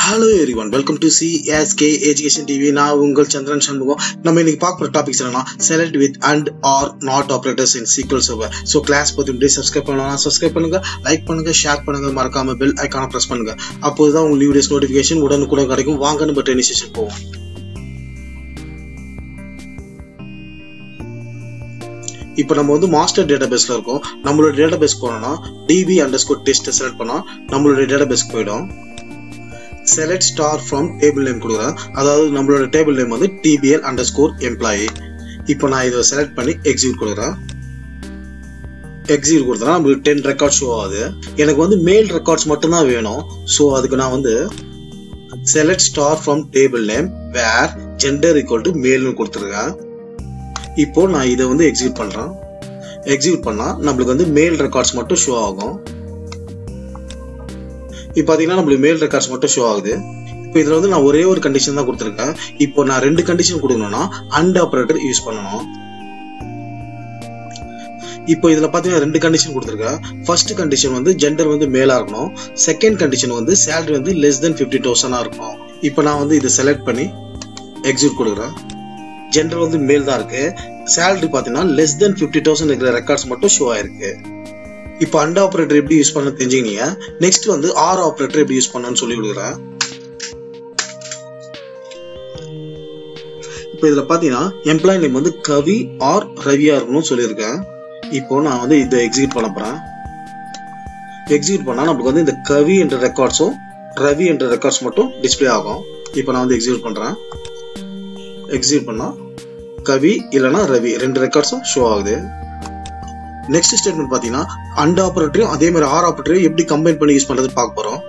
hello everyone welcome to C S K education TV நான் உங்கள் சந்திரன் சண்முகம் நம்ம இன்னைக்கு பார்க்குற டாபிக்ஸ் என்னன்னா select with and or not operators in SQL server so class பற்றி இப்படி சப்ஸ்கிரைப் பண்ணலாம் சப்ஸ்கிரைப் பண்ணுங்க லைக் பண்ணுங்க ஷேர் பண்ணுங்க மறக்காம பெல் ஐக்கான ப்ரெஸ் பண்ணுங்க அப்போதுதான் உங்க வீடியோஸ் நோட்டிஃபிகேஷன் உடனுக்குடன் கிடைக்கும் வாங்க நம்ம ட்ரைனிங் செஷன் போவோம் இப்போ நம்ம வந்து மாஸ்டர் டேட்டா பேஸ்ல இருக்கோம் நம்மளோட டேட்டா பேஸ் போனோம்னா DB underscore test select பண்ணா நம்மளோட டேட்டா பேஸ்க்கு போயிடும் select star from table name கொடுக்குறேன் அதாவது நம்மளோட டேபிள் நேம் வந்து டிபிஎல் அண்டர் ஸ்கோர் எம்ப்ளாயி இப்போ நான் இதை செலக்ட் பண்ணி எக்ஸிக்யூட் கொடுக்குறேன் எக்ஸிக்யூட் கொடுத்தா நம்மளுக்கு டென் ரெக்கார்ட் ஷோ ஆகுது எனக்கு வந்து மேல் ரெக்கார்ட்ஸ் மட்டும்தான் வேணும் ஸோ அதுக்கு நான் வந்து select star from table name where gender equal to மேல்னு கொடுத்துருக்கேன் இப்போ நான் இதை வந்து எக்ஸிக்யூட் பண்றேன் எக்ஸிக்யூட் பண்ணா நம்மளுக்கு வந்து மேல் ரெக்கார்ட்ஸ் மட்டும் ஷோ ஆகும் இப்போ பாத்தீங்கன்னா நம்மளுக்கு மேல் ரெக்கார்ட்ஸ் மட்டும் ஷோ ஆகுது இப்போ இதுல வந்து நான் ஒரே ஒரு கண்டிஷன் தான் கொடுத்துருக்கேன் இப்போ நான் ரெண்டு கண்டிஷன் கொடுக்கணும்னா அண்ட் ஆப்ரேட்டர் யூஸ் பண்ணணும் இப்போ இதுல பாத்தீங்கன்னா ரெண்டு கண்டிஷன் கொடுத்துருக்கேன் ஃபர்ஸ்ட் கண்டிஷன் வந்து ஜெண்டர் வந்து மேலா இருக்கணும் செகண்ட் கண்டிஷன் வந்து சேலரி வந்து லெஸ் தென் ஃபிஃப்டி தௌசண்டா இருக்கணும் இப்போ நான் வந்து இதை செலக்ட் பண்ணி எக்ஸிக்யூட் கொடுக்குறேன் ஜெண்டர் வந்து மேல் தான் இருக்கு சேலரி பாத்தீங்கன்னா லெஸ் தென் ஃபிஃப்டி தௌசண்ட் இருக்கிற ரெக்கார்ட்ஸ் மட்டும் ஷோ ஆயிருக்கு இப்போ அண்ட் ஆப்ரேட்டர் எப்படி யூஸ் பண்ண தெரிஞ்சுக்கினீங்க நெக்ஸ்ட் வந்து ஆர் ஆப்ரேட்டர் எப்படி யூஸ் பண்ணணும்னு சொல்லி கொடுக்குறேன் இப்போ இதுல பாத்தீங்கன்னா எம்ப்ளாய் நேம் வந்து கவி ஆர் ரவியா இருக்கணும்னு சொல்லியிருக்கேன் இப்போ நான் வந்து இதை எக்ஸிக்யூட் பண்ண போறேன் எக்ஸிக்யூட் பண்ணா நமக்கு வந்து இந்த கவி என்ற ரெக்கார்ட்ஸும் ரவி என்ற ரெக்கார்ட்ஸ் மட்டும் டிஸ்பிளே ஆகும் இப்போ நான் வந்து எக்ஸிக்யூட் பண்றேன் எக்ஸிக்யூட் பண்ணா கவி இல்லைன்னா ரவி ரெண்டு ரெக்கார்ட்ஸும் ஷோ ஆகுது நெக்ஸ்ட் ஸ்டேட்மெண்ட் பாத்தீங்கன்னா அண்ட் ஆப்ரேட்டரையும் அதே மாதிரி ஆர் ஆப்ரேட்டரையும் எப்படி கம்பைன் பண்ணி யூஸ் பண்றது பார்க்க போறோம்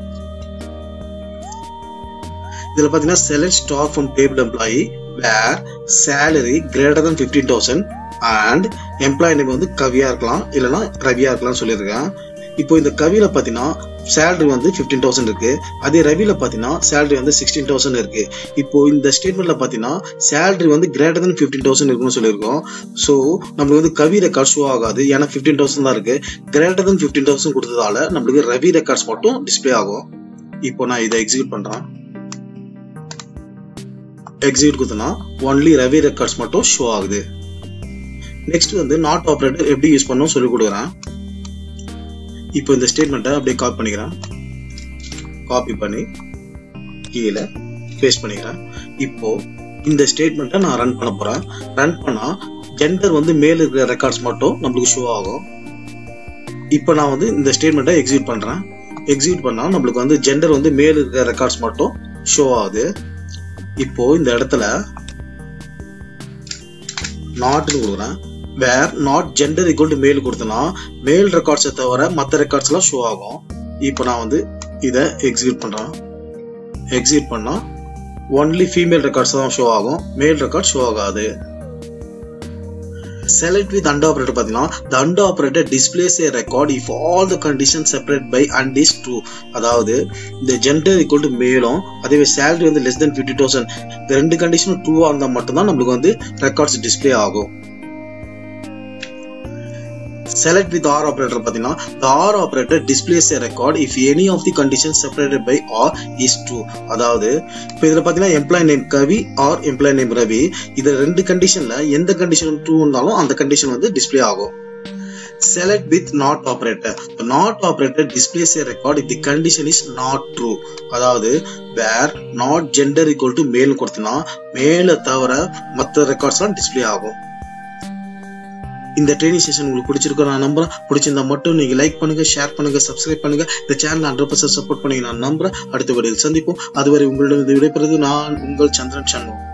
இதுல பாத்தீங்கன்னா select star from table employee where salary greater than fifteen thousand and employee name வந்து கவியா இருக்கலாம் இல்லைன்னா ரவியா இருக்கலாம் சொல்லியிருக்கேன் இப்போ இந்த கவியில பாத்தீங்கன்னா சேலரி வந்து ஃபிஃப்டீன் தௌசண்ட் இருக்கு அதே ரவில பாத்தீங்கன்னா சேலரி வந்து சிக்ஸ்டீன் தௌசண்ட் இருக்கு இப்போ இந்த ஸ்டேட்மெண்ட்ல பாத்தீங்கன்னா சேலரி வந்து கிரேட்டர் தன் ஃபிஃப்டீன் தௌசண்ட் இருக்குன்னு சொல்லியிருக்கோம் ஸோ நம்மளுக்கு வந்து கவி ரெக்கார்ட் ஷோ ஆகாது ஏன்னா ஃபிஃப்டீன் தௌசண்ட் தான் இருக்கு கிரேட்டர் தன் ஃபிஃப்டீன் தௌசண்ட் கொடுத்ததால நம்மளுக்கு ரவி ரெக்கார்ட்ஸ் மட்டும் டிஸ்பிளே ஆகும் இப்போ நான் இதை எக்ஸிக்யூட் பண்றேன் எக்ஸிக்யூட் கொடுத்தனா ஒன்லி ரவி ரெக்கார்ட்ஸ் மட்டும் ஷோ ஆகுது நெக்ஸ்ட் வந்து நாட் ஆப்ரேட்டர் எப்படி யூஸ் பண்ணணும் சொல்லி கொடுக்குறேன் இப்போ இந்த ஸ்டேட்மெண்ட்டை அப்படியே காப்பி பண்ணிக்கிறேன் காப்பி பண்ணி கீழே பேஸ்ட் பண்ணிக்கிறேன் இப்போ இந்த ஸ்டேட்மெண்ட்டை நான் ரன் பண்ண போறேன் ரன் பண்ணா ஜெண்டர் வந்து மேல இருக்கிற ரெக்கார்ட்ஸ் மட்டும் நம்மளுக்கு ஷோ ஆகும் இப்போ நான் வந்து இந்த ஸ்டேட்மெண்ட்டை எக்ஸிக்யூட் பண்றேன் எக்ஸிக்யூட் பண்ணா நம்மளுக்கு வந்து ஜெண்டர் வந்து மேல இருக்கிற ரெக்கார்ட்ஸ் மட்டும் ஷோ ஆகுது இப்போ இந்த இடத்துல நாட்னு கொடுக்குறேன் where not gender equal to male கொடுத்தனா மேல் ரெக்கார்ட்ஸை தவிர மற்ற ரெக்கார்ட்ஸ் எல்லாம் ஷோ ஆகும் இப்போ நான் வந்து இதை எக்ஸிக்யூட் பண்றேன் எக்ஸிக்யூட் பண்ணா ஒன்லி ஃபீமேல் ரெக்கார்ட்ஸ் தான் ஷோ ஆகும் மேல் ரெக்கார்ட் ஷோ ஆகாது select with under operator பாத்தீங்கன்னா the under operator displays a record if all the conditions separate by and is true அதாவது இந்த gender equal to மேலும் அதே salary வந்து less than 50000 இந்த ரெண்டு கண்டிஷனும் ட்ரூவா இருந்தா மட்டும்தான் நம்மளுக்கு வந்து ரெக்கார்ட்ஸ் டிஸ்ப்ளே ஆகும் select with R operator பாத்தீங்கன்னா the R operator displays a record if any of the conditions separated by R is true அதாவது இப்போ இதுல பாத்தீங்கன்னா employee name Kavi or employee name Ravi இது ரெண்டு கண்டிஷன்ல எந்த கண்டிஷன் ட்ரூ இருந்தாலும் அந்த கண்டிஷன் வந்து டிஸ்ப்ளே ஆகும் select with not operator the not operator displays a record if the condition is not true அதாவது where not gender equal to male கொடுத்தனா மேல தவிர மற்ற ரெக்கார்ட்ஸ் எல்லாம் டிஸ்ப்ளே ஆகும் இந்த ட்ரைனிங் செஷன் உங்களுக்கு பிடிச்சிருக்கோம் நான் நம்புறேன் பிடிச்சிருந்தா மட்டும் நீங்க லைக் பண்ணுங்க ஷேர் பண்ணுங்க சப்ஸ்கிரைப் பண்ணுங்க இந்த சேனல் ஹண்ட்ரட் பர்சன்ட் சப்போர்ட் பண்ணி நான் நம்புறேன் அடுத்த வீடியோவில் சந்திப்போம் அதுவரை உங்களிடம் விடைபெறுவது நான் உங்கள் சந்திரன் சண்முகம்